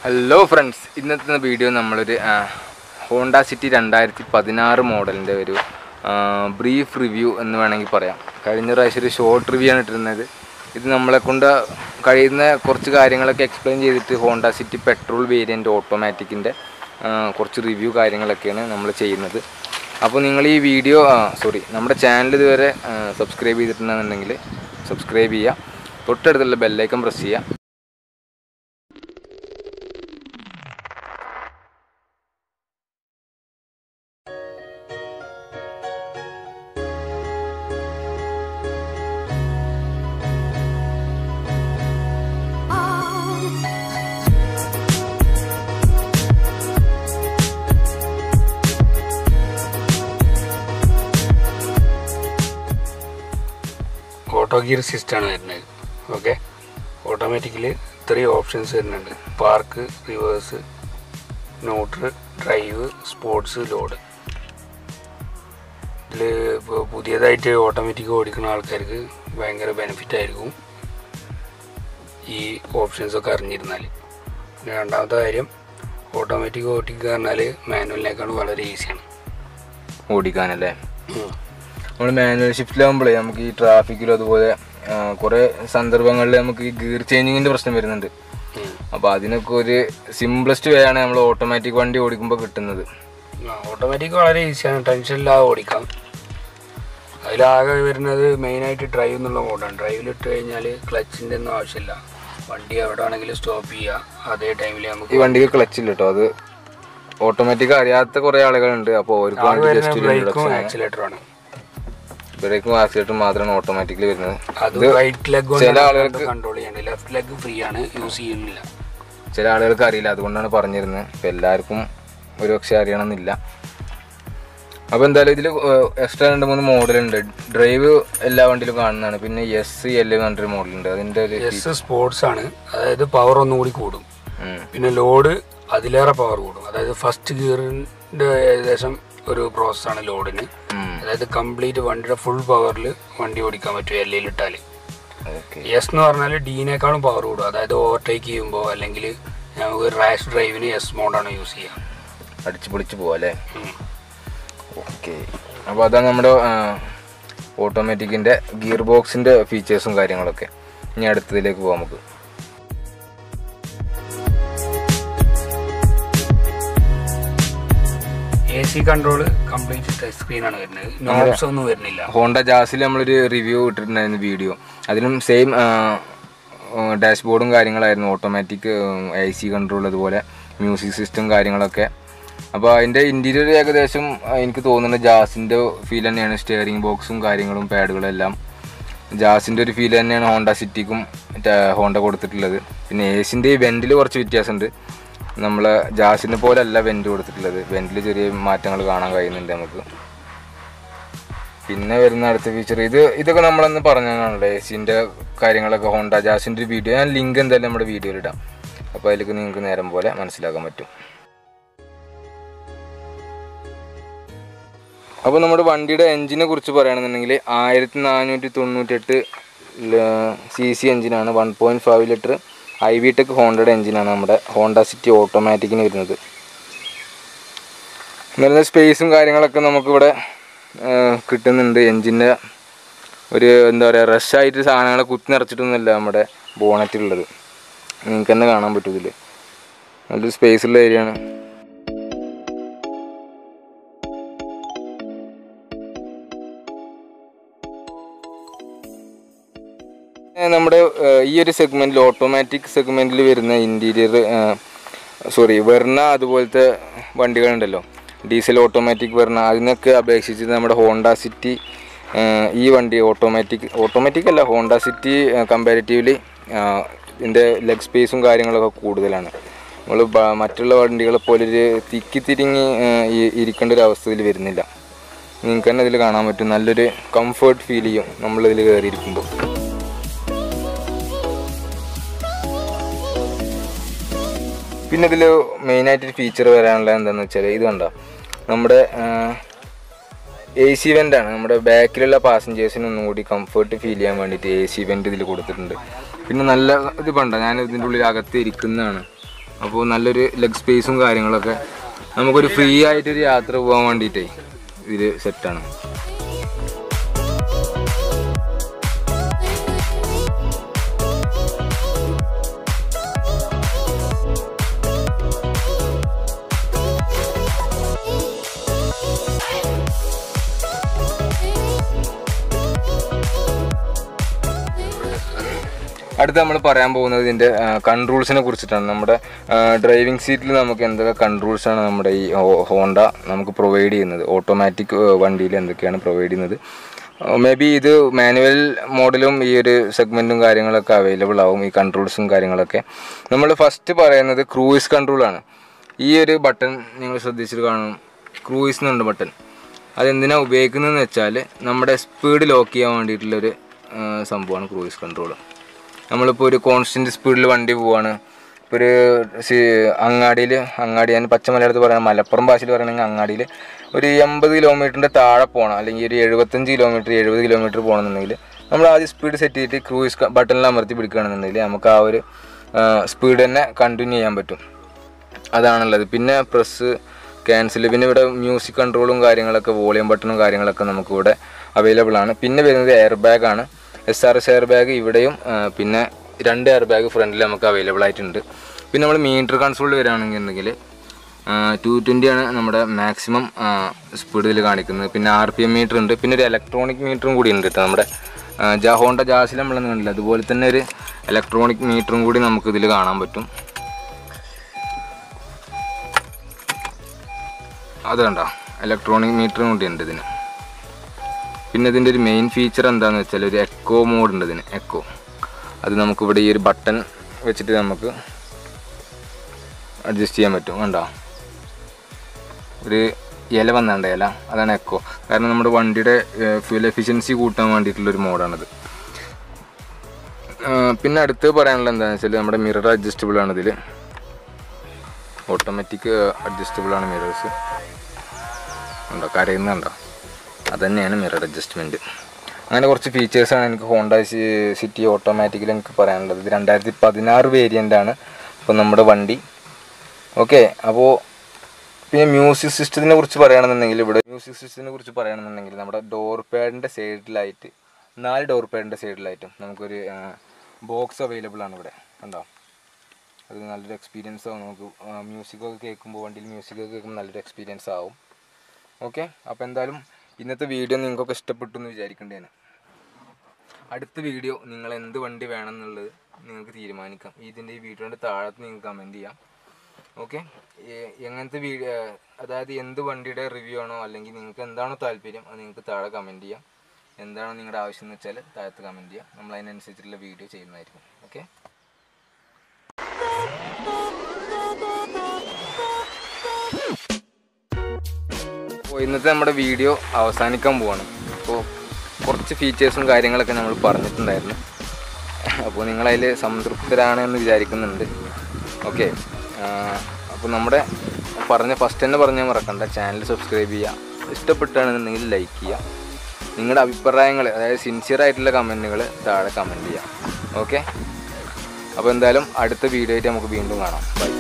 Hello friends ഇന്നത്തെ video നമ്മളൊരു Honda City രണ്ടായിരത്തി പതിനാറ് മോഡലിൻ്റെ ഒരു ബ്രീഫ് റിവ്യൂ എന്ന് വേണമെങ്കിൽ പറയാം കഴിഞ്ഞ പ്രാവശ്യം ഒരു ഷോർട്ട് റിവ്യൂ ആണ് ഇട്ടിരുന്നത് ഇത് നമ്മളെ കൊണ്ട് കഴിയുന്ന കുറച്ച് കാര്യങ്ങളൊക്കെ എക്സ്പ്ലെയിൻ ചെയ്തിട്ട് ഹോണ്ട സിറ്റി പെട്രോൾ വേരിയൻ്റ് ഓട്ടോമാറ്റിക്കിൻ്റെ കുറച്ച് റിവ്യൂ കാര്യങ്ങളൊക്കെയാണ് നമ്മൾ ചെയ്യുന്നത് അപ്പോൾ നിങ്ങൾ ഈ വീഡിയോ സോറി നമ്മുടെ ചാനൽ ഇതുവരെ സബ്സ്ക്രൈബ് ചെയ്തിട്ടുണ്ടെന്നുണ്ടെങ്കിൽ സബ്സ്ക്രൈബ് ചെയ്യുക തൊട്ടടുത്തുള്ള ബെല്ലൈക്കൺ പ്രസ് ചെയ്യുക ഓട്ടോ ഗിയർ സിസ്റ്റമാണ് വരുന്നത് ഓക്കെ ഓട്ടോമാറ്റിക്കൽ ഇത്രയും ഓപ്ഷൻസ് വരുന്നുണ്ട് park reverse neutral drive sports load ഇതിൽ ഇപ്പോൾ പുതിയതായിട്ട് ഓട്ടോമാറ്റിക് ഓടിക്കുന്ന ആൾക്കാർക്ക് ഭയങ്കര ബെനിഫിറ്റ് ആയിരിക്കും ഈ ഓപ്ഷൻസൊക്കെ അറിഞ്ഞിരുന്നാൽ പിന്നെ രണ്ടാമത്തെ കാര്യം ഓട്ടോമാറ്റിക് ഓടിക്കുക പറഞ്ഞാൽ മാനുവലിനേക്കാൾ വളരെ ഈസിയാണ് ഓടിക്കാനല്ലേ നമ്മൾ മാനുവൽ ഷിഫ്റ്റിലാകുമ്പോഴേ നമുക്ക് ഈ ട്രാഫിക്കിലും അതുപോലെ കുറേ സന്ദർഭങ്ങളിൽ നമുക്ക് ഈ ഗിയർ ചേഞ്ചിങ്ങിൻ്റെ പ്രശ്നം വരുന്നുണ്ട് അപ്പോൾ അതിനൊക്കെ ഒരു സിംപ്ലസ്റ്റ് വേ ആണ് നമ്മൾ ഓട്ടോമാറ്റിക് വണ്ടി ഓടിക്കുമ്പോൾ കിട്ടുന്നത് ഓട്ടോമാറ്റിക് വളരെ ഈസിയാണ് ടെൻഷൻ ഇല്ലാതെ ഓടിക്കാം അതിലാകെ വരുന്നത് മെയിനായിട്ട് ഡ്രൈവ് എന്നുള്ള മോഡാണ് ഡ്രൈവിലിട്ട് കഴിഞ്ഞാൽ ക്ലച്ചിൻ്റെ ഒന്നും ആവശ്യമില്ല വണ്ടി എവിടെ വേണമെങ്കിലും സ്റ്റോപ്പ് ചെയ്യുക അതേ ടൈമിൽ ഈ നമുക്ക് വണ്ടിക്ക് ക്ലച്ചില്ല കേട്ടോ അത് ഓട്ടോമാറ്റിക് അറിയാത്ത കുറേ ആളുകളുണ്ട് അപ്പോൾ അവർക്ക് ആകെ വേണ്ടി വരുന്ന ജസ്റ്റ് ഒരു ബ്രേക്കും ഇൻട്രൊഡക്ഷൻ ആക്സിലേറ്ററാണ് ബ്രേക്കും ആക്സിലേറ്ററും മാത്രമാണ് ഓട്ടോമാറ്റിക്കലി വരുന്നത് അത് റൈറ്റ് ലെഗ് ചില ആളുകൾക്ക് കൺട്രോൾ ചെയ്യേണ്ടത് ലെഫ്റ്റ് ലെഗ് ഫ്രീ ആണ് യൂസ് ചെയ്യുന്നില്ല ചില ആളുകൾക്ക് അറിയില്ല അതുകൊണ്ടാണ് പറഞ്ഞിരുന്നത് ഇപ്പം എല്ലാവർക്കും ഒരു പക്ഷേ അറിയണമെന്നില്ല അപ്പോൾ എന്തായാലും ഇതിൽ എക്സ്ട്രാ രണ്ട് മൂന്ന് മോഡലുണ്ട് ഡ്രൈവ് എല്ലാ വണ്ടിയിലും കാണുന്നതാണ് പിന്നെ എസ് എൽ എന്ന് പറഞ്ഞൊരു മോഡലുണ്ട് അതിൻ്റെ ഒരു എസ് സ്പോർട്സ് ആണ് അതായത് പവർ ഒന്നുകൂടി കൂടും ഉം. പിന്നെ ലോഡ് അതിലേറെ പവർ കൂടും അതായത് ഫസ്റ്റ് ഗിയറിൻ്റെ ഏകദേശം ഒരു പ്രോസസ്സാണ് ലോഡിന് ഉം. അതായത് കംപ്ലീറ്റ് വണ്ടിയുടെ ഫുൾ പവറിൽ വണ്ടി ഓടിക്കാൻ പറ്റും എൽ ഇട്ടാൽ ഓക്കെ എസ് എന്ന് പറഞ്ഞാൽ ഡീനേക്കാളും പവർ കൂടും അതായത് ഓവർടേക്ക് ചെയ്യുമ്പോൾ അല്ലെങ്കിൽ നമുക്ക് റാഷ് ഡ്രൈവിന് എസ് മോഡാണ് യൂസ് ചെയ്യുക അടിച്ച് പൊളിച്ച് പോവാം അല്ലേ ഉം. ഓക്കെ അപ്പോൾ അതാണ് നമ്മുടെ ഓട്ടോമാറ്റിക്കിൻ്റെ ഗിയർ ബോക്സിൻ്റെ ഫീച്ചേഴ്സും കാര്യങ്ങളൊക്കെ ഇനി അടുത്തതിലേക്ക് പോകാം നമുക്ക് A C control complete touch സ്ക്രീനാണ് വരുന്നത് നോബ്സ് ഒന്നും വരുന്നില്ല ഹോണ്ട ജാസിൽ നമ്മളൊരു റിവ്യൂ ഇട്ടിട്ടുണ്ടായിരുന്നു വീഡിയോ അതിലും സെയിം ഡാഷ്ബോർഡും കാര്യങ്ങളായിരുന്നു ഓട്ടോമാറ്റിക് ഐ സി കൺട്രോൾ അതുപോലെ മ്യൂസിക് സിസ്റ്റം കാര്യങ്ങളൊക്കെ അപ്പോൾ അതിൻ്റെ ഇൻറ്റീരിയർ ഏകദേശം ആ, എനിക്ക് തോന്നുന്നത് ജാസിൻ്റെ ഫീൽ തന്നെയാണ് സ്റ്റിയറിംഗ് ബോക്സും കാര്യങ്ങളും പാഡുകളും എല്ലാം ജാസിൻ്റെ ഒരു ഫീൽ തന്നെയാണ് ഹോണ്ട സിറ്റിക്കും ഹോണ്ട കൊടുത്തിട്ടുള്ളത് പിന്നെ ഏസിൻ്റെ വെൻറ്റിൽ കുറച്ച് വ്യത്യാസമുണ്ട് നമ്മൾ ജാസിനെ പോലെ അല്ല വെൻറ്റ് കൊടുത്തിട്ടുള്ളത് വെൻറ്റിൽ ചെറിയ മാറ്റങ്ങൾ കാണാൻ കഴിയുന്നുണ്ട് നമുക്ക് പിന്നെ വരുന്ന അടുത്ത ഫീച്ചർ ഇത് ഇതൊക്കെ നമ്മളന്ന് പറഞ്ഞതാണല്ലോ എ സിൻ്റെ കാര്യങ്ങളൊക്കെ ഹോണ്ട ജാസിൻ്റെ ഒരു വീഡിയോ ഞാൻ ലിങ്ക് എന്തായാലും നമ്മുടെ വീഡിയോയിൽ ഇടാം അപ്പോൾ അതിലേക്ക് നിങ്ങൾക്ക് നേരം പോലെ മനസ്സിലാക്കാൻ പറ്റും അപ്പോൾ നമ്മുടെ വണ്ടിയുടെ എഞ്ചിനെ കുറിച്ച് പറയുകയാണെന്നുണ്ടെങ്കിൽ ആയിരത്തി നാനൂറ്റി തൊണ്ണൂറ്റെട്ട് സി സി എഞ്ചിനാണ് one point five litre I V tech ഹോണ്ടയുടെ എഞ്ചിനാണ് നമ്മുടെ ഹോണ്ട സിറ്റി ഓട്ടോമാറ്റിക്കിന് വരുന്നത് വരുന്ന സ്പേസും കാര്യങ്ങളൊക്കെ നമുക്കിവിടെ ആ, കിട്ടുന്നുണ്ട് എൻജിൻ്റെ ഒരു എന്താ പറയുക റഷായിട്ട് സാധനങ്ങളെ കുത്തി നിറച്ചിട്ടൊന്നുമല്ല നമ്മുടെ ബോണറ്റിലുള്ളത് നിങ്ങൾക്ക് തന്നെ കാണാൻ പറ്റും ഇതിൽ നല്ലൊരു സ്പേസ് ഉള്ള ഏരിയ ആണ് ഏ, നമ്മുടെ ഏ, ഈ ഒരു സെഗ്മെൻറ്റിൽ ഓട്ടോമാറ്റിക് സെഗ്മെൻറ്റിൽ വരുന്ന ഇൻറ്റീരിയർ സോറി വെർണ അതുപോലത്തെ വണ്ടികളുണ്ടല്ലോ ഡീസൽ ഓട്ടോമാറ്റിക് വെർണ അതിനൊക്കെ അപേക്ഷിച്ച് നമ്മുടെ ഹോണ്ട സിറ്റി ഏ, ഈ വണ്ടി ഓട്ടോമാറ്റിക് ഓട്ടോമാറ്റിക് അല്ല ഹോണ്ട സിറ്റി കമ്പാരിറ്റീവ്ലി ഇതിൻ്റെ ലെഗ് സ്പേസും കാര്യങ്ങളൊക്കെ കൂടുതലാണ് നമ്മൾ മറ്റുള്ള വണ്ടികളെ പോലെ ഒരു തിക്കി തിരിങ്ങി ഏ, ഈ- ഇരിക്കേണ്ട ഒരു അവസ്ഥ ഇതിൽ വരുന്നില്ല നിങ്ങൾക്ക് തന്നെ ഇതിൽ കാണാൻ പറ്റും നല്ലൊരു കംഫർട്ട് ഫീൽ ചെയ്യും നമ്മളിതിൽ കയറിയിരിക്കുമ്പോൾ പിന്നെ ഇതിൽ മെയിനായിട്ടൊരു ഫീച്ചർ വരാനുള്ള എന്താണെന്ന് വെച്ചാൽ ഇത് കണ്ടോ നമ്മുടെ എ സി വെൻ്റാണ് നമ്മുടെ ബാക്കിലുള്ള പാസഞ്ചേഴ്സിന് ഒന്നും കൂടി കംഫർട്ട് ഫീൽ ചെയ്യാൻ വേണ്ടിയിട്ട് എ സി വെൻ്റ് ഇതിൽ കൊടുത്തിട്ടുണ്ട് പിന്നെ നല്ല ഇത് കണ്ടോ ഞാൻ ഇതിൻ്റെ ഉള്ളിൽ അകത്ത് ഇരിക്കുന്നതാണ് അപ്പോൾ നല്ലൊരു ലെഗ് സ്പേസും കാര്യങ്ങളൊക്കെ നമുക്കൊരു ഫ്രീ ആയിട്ടൊരു യാത്ര പോകാൻ വേണ്ടിയിട്ടേ ഇതിൽ സെറ്റാണ് അടുത്ത് നമ്മൾ പറയാൻ പോകുന്നത് ഇതിൻ്റെ കൺട്രോൾസിനെ കുറിച്ചിട്ടാണ് നമ്മുടെ ഡ്രൈവിംഗ് സീറ്റിൽ നമുക്ക് എന്തൊക്കെ കൺട്രോൾസാണ് നമ്മുടെ ഈ ഹോ- ഹോണ്ട നമുക്ക് പ്രൊവൈഡ് ചെയ്യുന്നത് ഓട്ടോമാറ്റിക് വണ്ടിയിൽ എന്തൊക്കെയാണ് പ്രൊവൈഡ് ചെയ്യുന്നത് മേ ബി ഇത് മാനുവൽ മോഡലും ഈ ഒരു സെഗ്മെൻറ്റും കാര്യങ്ങളൊക്കെ അവൈലബിൾ ആവും ഈ കൺട്രോൾസും കാര്യങ്ങളൊക്കെ നമ്മൾ ഫസ്റ്റ് പറയുന്നത് ക്രൂയിസ് കൺട്രോളാണ് ഈ ഒരു ബട്ടൺ നിങ്ങൾ ശ്രദ്ധിച്ചിട്ട് കാണും ക്രൂയിസ് എന്നുണ്ട് ബട്ടൺ അതെന്തിനാണ് ഉപയോഗിക്കുന്നതെന്ന് വെച്ചാൽ നമ്മുടെ സ്പീഡ് ലോക്ക് ചെയ്യാൻ വേണ്ടിയിട്ടുള്ളൊരു ആ, സംഭവമാണ് ക്രൂയിസ് കൺട്രോൾ നമ്മളിപ്പോൾ ഒരു കോൺസ്റ്റൻറ്റ് സ്പീഡിൽ വണ്ടി പോവാണ് ഇപ്പോൾ ഒരു അങ്ങാടിയിൽ അങ്ങാടി ഞാൻ പച്ച മലയാളത്തിൽ പറയുന്നത് മലപ്പുറം ഭാഷയിൽ പറയുകയാണെങ്കിൽ അങ്ങാടിയിൽ ഒരു എൺപത് കിലോമീറ്ററിൻ്റെ താഴെ പോകണം അല്ലെങ്കിൽ ഒരു എഴുപത്തഞ്ച് കിലോമീറ്റർ എഴുപത് കിലോമീറ്റർ പോകണമെന്നുണ്ടെങ്കിൽ നമ്മൾ ആദ്യം സ്പീഡ് സെറ്റ് ചെയ്തിട്ട് ക്രൂയിസ് ബട്ടണിൽ അമർത്തി പിടിക്കുകയാണെന്നുണ്ടെങ്കിൽ നമുക്ക് ആ ഒരു സ്പീഡ് തന്നെ കണ്ടിന്യൂ ചെയ്യാൻ പറ്റും അതാണുള്ളത് പിന്നെ പ്രസ് ക്യാൻസൽ പിന്നെ ഇവിടെ മ്യൂസിക് കൺട്രോളും കാര്യങ്ങളൊക്കെ വോളിയം ബട്ടണും കാര്യങ്ങളൊക്കെ നമുക്കിവിടെ അവൈലബിൾ ആണ് പിന്നെ വരുന്നത് എയർ ബാഗാണ് S R S air bag ഇവിടെയും ആ, പിന്നെ രണ്ട് എയർ ബാഗ് ഫ്രണ്ടിൽ നമുക്ക് അവൈലബിൾ ആയിട്ടുണ്ട് പിന്നെ നമ്മൾ മീറ്റർ കൺസോളിൽ വരികയാണെന്നുണ്ടെങ്കിൽ ടു ട്വൻ്റി ആണ് നമ്മുടെ മാക്സിമം സ്പീഡ് ഇതിൽ കാണിക്കുന്നത് പിന്നെ ആർ പി എം മീറ്റർ ഉണ്ട് പിന്നെ ഒരു ഇലക്ട്രോണിക് മീറ്ററും കൂടി ഉണ്ട് കേട്ടോ നമ്മുടെ ആ, ജാ ഹോണ്ട ജാസിൽ നമ്മളൊന്നും കണ്ടില്ല അതുപോലെ തന്നെ ഒരു ഇലക്ട്രോണിക് മീറ്ററും കൂടി നമുക്ക് ഇതിൽ കാണാൻ പറ്റും അത് കണ്ടോ ഇലക്ട്രോണിക് മീറ്ററും കൂടി ഉണ്ട് ഇതിന് പിന്നെ ഇതിൻ്റെ ഒരു മെയിൻ ഫീച്ചർ എന്താണെന്ന് വെച്ചാൽ ഒരു എക്കോ മോഡ് ഉണ്ട് ഇതിന് എക്കോ അത് നമുക്കിവിടെ ഈ ഒരു ബട്ടൺ വെച്ചിട്ട് നമുക്ക് അഡ്ജസ്റ്റ് ചെയ്യാൻ പറ്റും കണ്ടോ ഒരു ഇല വന്നുണ്ട് ഇല അതാണ് എക്കോ കാരണം നമ്മുടെ വണ്ടിയുടെ ഫ്യൂൽ എഫിഷ്യൻസി കൂട്ടാൻ വേണ്ടിയിട്ടുള്ളൊരു മോഡാണിത് ആ, പിന്നെ അടുത്ത് പറയാനുള്ളത് എന്താണെന്ന് വെച്ചാൽ നമ്മുടെ മിറർ അഡ്ജസ്റ്റബിൾ ആണ് ഇതിൽ ഓട്ടോമാറ്റിക് അഡ്ജസ്റ്റബിൾ ആണ് മിറേഴ്സ് ഉണ്ടോ കരയുന്നുണ്ടോ അതുതന്നെയാണ് മിറർ അഡ്ജസ്റ്റ്മെൻറ്റ് അങ്ങനെ കുറച്ച് ഫീച്ചേഴ്സാണ് എനിക്ക് ഹോണ്ട സി- സിറ്റി ഓട്ടോമാറ്റിക്കിൽ എനിക്ക് പറയാനുള്ളത് ഇത് രണ്ടായിരത്തി പതിനാറ് വേരിയൻ്റാണ് ഇപ്പോൾ നമ്മുടെ വണ്ടി ഓക്കെ അപ്പോൾ പിന്നെ മ്യൂസിക് സിസ്റ്റത്തിനെ കുറിച്ച് പറയുകയാണെന്നുണ്ടെങ്കിൽ ഇവിടെ മ്യൂസിക് സിസ്റ്റത്തിനെ കുറിച്ച് പറയുകയാണെന്നുണ്ടെങ്കിൽ നമ്മുടെ ഡോർ പാഡിൻ്റെ സൈഡിലായിട്ട് നാല് ഡോർ പാഡിൻ്റെ സൈഡിലായിട്ടും നമുക്കൊരു ബോക്സ് അവൈലബിൾ ആണ് ഇവിടെ കണ്ടോ അത് നല്ലൊരു എക്സ്പീരിയൻസ് ആവും നമുക്ക് മ്യൂസിക്കൊക്കെ കേൾക്കുമ്പോൾ വണ്ടിയിൽ മ്യൂസിക്കൊക്കെ കേൾക്കുമ്പോൾ നല്ലൊരു എക്സ്പീരിയൻസ് ആവും ഓക്കെ അപ്പോൾ എന്തായാലും ഇന്നത്തെ വീഡിയോ നിങ്ങൾക്കൊക്കെ ഇഷ്ടപ്പെട്ടു എന്ന് വിചാരിക്കേണ്ടതാണ് അടുത്ത വീഡിയോ നിങ്ങൾ എന്ത് വണ്ടി വേണം എന്നുള്ളത് നിങ്ങൾക്ക് തീരുമാനിക്കാം ഇതിൻ്റെ ഈ വീഡിയോൻ്റെ താഴത്ത് നിങ്ങൾക്ക് കമൻറ്റ് ചെയ്യാം ഓക്കെ എങ്ങനത്തെ വീഡിയോ അതായത് എന്ത് വണ്ടിയുടെ റിവ്യൂ ആണോ അല്ലെങ്കിൽ നിങ്ങൾക്ക് എന്താണോ താല്പര്യം അത് നിങ്ങൾക്ക് താഴെ കമൻറ്റ് ചെയ്യാം എന്താണോ നിങ്ങളുടെ ആവശ്യം എന്ന് വെച്ചാൽ താഴത്ത് കമൻറ്റ് ചെയ്യാം നമ്മൾ അതിനനുസരിച്ചുള്ള വീഡിയോ ചെയ്യുന്നതായിരിക്കും ഓക്കെ അപ്പോൾ ഇന്നത്തെ നമ്മുടെ വീഡിയോ അവസാനിക്കാൻ പോവാണ് അപ്പോൾ കുറച്ച് ഫീച്ചേഴ്സും കാര്യങ്ങളൊക്കെ നമ്മൾ പറഞ്ഞിട്ടുണ്ടായിരുന്നു അപ്പോൾ നിങ്ങളതിൽ സംതൃപ്തരാണ് എന്ന് വിചാരിക്കുന്നുണ്ട് ഓക്കെ അപ്പോൾ നമ്മുടെ പറഞ്ഞ ഫസ്റ്റ് തന്നെ പറഞ്ഞാൽ മറക്കണ്ട ചാനൽ സബ്സ്ക്രൈബ് ചെയ്യുക ഇഷ്ടപ്പെട്ടാണെന്നുണ്ടെങ്കിൽ ലൈക്ക് ചെയ്യുക നിങ്ങളുടെ അഭിപ്രായങ്ങൾ അതായത് സിൻസിയർ ആയിട്ടുള്ള കമൻറ്റുകൾ താഴെ കമൻറ്റ് ചെയ്യാം ഓക്കെ അപ്പോൾ എന്തായാലും അടുത്ത വീഡിയോ ആയിട്ട് നമുക്ക് വീണ്ടും കാണാം ബൈ